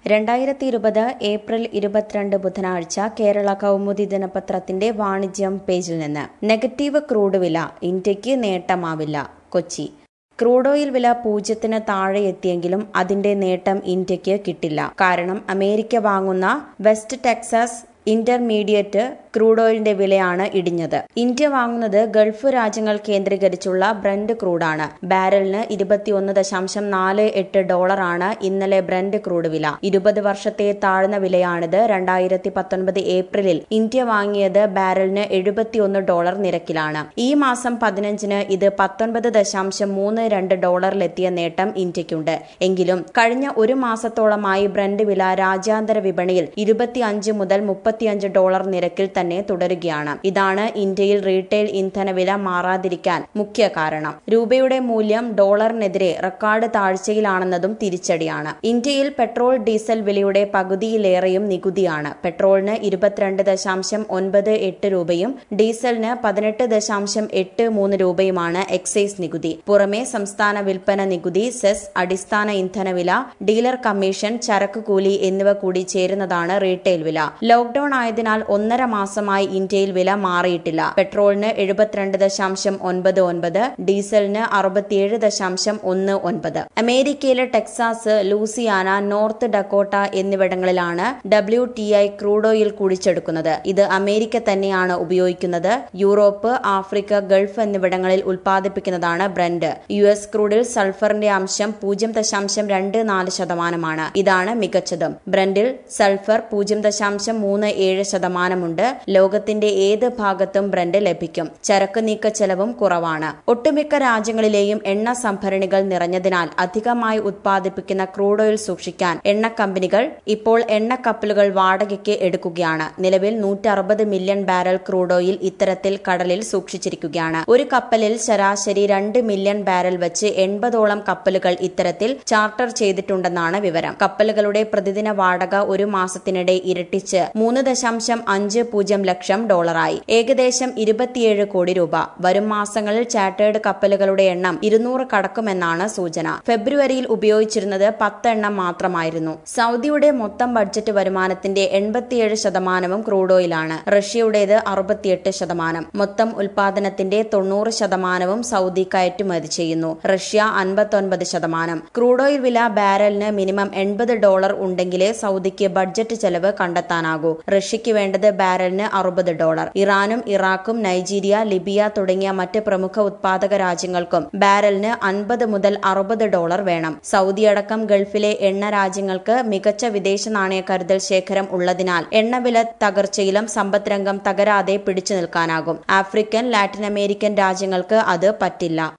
രണ്ടായിരത്തി ഇരുപത് ഏപ്രിൽ ഇരുപത്തിരണ്ട് ബുധനാഴ്ച കേരള കൗമുദി ദിനപത്രത്തിന്റെ വാണിജ്യം പേജിൽ നിന്ന് നെഗറ്റീവ് ക്രൂഡ് വില ഇന്ത്യക്ക് നേട്ടമാവില്ല കൊച്ചി ക്രൂഡ് ഓയിൽ വില പൂജ്യത്തിന് താഴെ എത്തിയെങ്കിലും അതിന്റെ നേട്ടം ഇന്ത്യക്ക് കിട്ടില്ല കാരണം അമേരിക്ക വാങ്ങുന്ന വെസ്റ്റ് ടെക്സാസ് ഇന്റർമീഡിയറ്റ് ക്രൂഡ് ഓയിലിന്റെ വിലയാണ് ഇടിഞ്ഞത് ഇന്ത്യ വാങ്ങുന്നത് ഗൾഫ് രാജ്യങ്ങൾ കേന്ദ്രീകരിച്ചുള്ള ബ്രന്റ് ക്രൂഡാണ് ബാരലിന് ഇരുപത്തിയൊന്ന് ദശാംശം നാല് എട്ട് ഡോളറാണ് ഇന്നലെ ബ്രന്റ് ക്രൂഡ് വില ഇരുപത് വർഷത്തെ താഴ്ന്ന വിലയാണിത് രണ്ടായിരത്തി പത്തൊൻപത് ഏപ്രിലിൽ ഇന്ത്യ വാങ്ങിയത് ബാരലിന് എഴുപത്തിയൊന്ന് ഡോളർ നിരക്കിലാണ് ഈ മാസം പതിനഞ്ചിന് ഇത് പത്തൊൻപത് ദശാംശം മൂന്ന് രണ്ട് ഡോളറിലെത്തിയ നേട്ടം ഇന്ത്യക്കുണ്ട് എങ്കിലും കഴിഞ്ഞ ഒരു മാസത്തോളമായി ബ്രന്റ് വില രാജ്യാന്തര വിപണിയിൽ ഇരുപത്തിയഞ്ച് മുതൽ മുപ്പത്തിയഞ്ച് ഡോളർ നിരക്കിൽ തന്നെ തുടരുകയാണ് ഇതാണ് ഇന്ത്യയിൽ റീറ്റെയിൽ ഇന്ധനവില മാറാതിരിക്കാൻ മുഖ്യ കാരണം രൂപയുടെ മൂല്യം ഡോളറിനെതിരെ റെക്കോർഡ് താഴ്ചയിലാണെന്നതും തിരിച്ചടിയാണ് ഇന്ത്യയിൽ പെട്രോൾ ഡീസൽ വിലയുടെ പകുതിയിലേറെയും നികുതിയാണ് പെട്രോളിന് ഇരുപത്തിരണ്ട് ദശാംശം ഒൻപത് എട്ട് രൂപയും ഡീസലിന് പതിനെട്ട് ദശാംശം എട്ട് മൂന്ന് രൂപയുമാണ് എക്സൈസ് നികുതി പുറമെ സംസ്ഥാന വിൽപ്പന നികുതി സെസ് അടിസ്ഥാന ഇന്ധനവില ഡീലർ കമ്മീഷൻ ചരക്ക് കൂലി എന്നിവ കൂടി ചേരുന്നതാണ് റീറ്റെയിൽ വില ലോക്ഡൌൺ ആയതിനാൽ ഒന്നര മാസമായി ഇന്ത്യയിൽ വില മാറിയിട്ടില്ല പെട്രോളിന് എഴുപത്തിരണ്ട് ദശാംശം ഒൻപത് ഒൻപത് ഡീസലിന് അറുപത്തിയേഴ് ദശാംശം ഒന്ന് ഒൻപത് അമേരിക്കയിലെ ടെക്സാസ് ലൂസിയാന നോർത്ത് ഡക്കോട്ട എന്നിവിടങ്ങളിലാണ് W T I crude oil കുഴിച്ചെടുക്കുന്നത് ഇത് അമേരിക്ക തന്നെയാണ് ഉപയോഗിക്കുന്നത് യൂറോപ്പ് ആഫ്രിക്ക ഗൾഫ് എന്നിവിടങ്ങളിൽ ഉൽപ്പാദിപ്പിക്കുന്നതാണ് ബ്രന്റ് യു എസ് ക്രൂഡിൽ സൾഫറിന്റെ അംശം പൂജ്യം ദശാംശം രണ്ട് നാല് ശതമാനമാണ് ഇതാണ് മികച്ചതും ബ്രന്റിൽ സൾഫർ പൂജ്യം ദശാംശം മൂന്ന് ഏഴ് ശതമാനമുണ്ട് ലോകത്തിന്റെ ഏത് ഭാഗത്തും ബ്രന്റ് ലഭിക്കും ചരക്ക് നീക്ക ചെലവും കുറവാണ് ഒട്ടുമിക്ക രാജ്യങ്ങളിലെയും എണ്ണ സംഭരണികൾ നിറഞ്ഞതിനാൽ അധികമായി ഉത്പാദിപ്പിക്കുന്ന ക്രൂഡ് ഓയിൽ സൂക്ഷിക്കാൻ എണ്ണ കമ്പനികൾ ഇപ്പോൾ എണ്ണ കപ്പലുകൾ വാടകയ്ക്ക് എടുക്കുകയാണ് നിലവിൽ നൂറ്റി അറുപത് മില്യൺ ബാരൽ ക്രൂഡ് ഓയിൽ ഇത്തരത്തിൽ കടലിൽ സൂക്ഷിച്ചിരിക്കുകയാണ് ഒരു കപ്പലിൽ ശരാശരി രണ്ട് മില്യൺ ബാരൽ വെച്ച് എൺപതോളം കപ്പലുകൾ ഇത്തരത്തിൽ ചാർട്ടർ ചെയ്തിട്ടുണ്ടെന്നാണ് വിവരം കപ്പലുകളുടെ പ്രതിദിന വാടക ഒരു മാസത്തിനിടെ ഇരട്ടിച്ച് മൂന്ന് ദശാംശം അഞ്ച് പൂജ്യം ലക്ഷം ഡോളറായി ഏകദേശം ഇരുപത്തിയേഴ് കോടി രൂപ വരും മാസങ്ങളിൽ ചാർട്ടേഡ് കപ്പലുകളുടെ എണ്ണം ഇരുന്നൂറ് കടക്കുമെന്നാണ് സൂചന ഫെബ്രുവരിയിൽ ഉപയോഗിച്ചിരുന്നത് പത്തെണ്ണം മാത്രമായിരുന്നു സൗദിയുടെ മൊത്തം ബഡ്ജറ്റ് വരുമാനത്തിന്റെ എൺപത്തിയേഴ് ശതമാനവും ക്രൂഡ് ഓയിലാണ് റഷ്യയുടേത് അറുപത്തിയെട്ട് ശതമാനം മൊത്തം ഉൽപാദനത്തിന്റെ തൊണ്ണൂറ് ശതമാനവും സൗദി കയറ്റുമതി ചെയ്യുന്നു റഷ്യ അൻപത്തൊൻപത് ശതമാനം ക്രൂഡ് ഓയിൽ വില ബാരലിന് മിനിമം എൺപത് ഡോളർ ഉണ്ടെങ്കിലേ സൗദിക്ക് ബഡ്ജറ്റ് ചെലവ് കണ്ടെത്താനാകൂ റഷ്യയ്ക്ക് വേണ്ടത് ബാരലിന് അറുപത് ഡോളർ ഇറാനും ഇറാഖും നൈജീരിയ ലിബിയ തുടങ്ങിയ മറ്റ് പ്രമുഖ ഉത്പാദക രാജ്യങ്ങൾക്കും ബാരലിന് അൻപത് മുതൽ അറുപത് ഡോളർ വേണം സൗദി അടക്കം ഗൾഫിലെ എണ്ണ രാജ്യങ്ങൾക്ക് മികച്ച വിദേശ നാണയ കരുതൽ ശേഖരം ഉള്ളതിനാൽ എണ്ണവില തകർച്ചയിലും സമ്പദ് രംഗം തകരാതെ പിടിച്ചു നിൽക്കാനാകും ആഫ്രിക്കൻ ലാറ്റിൻ അമേരിക്കൻ രാജ്യങ്ങൾക്ക് അത് പറ്റില്ല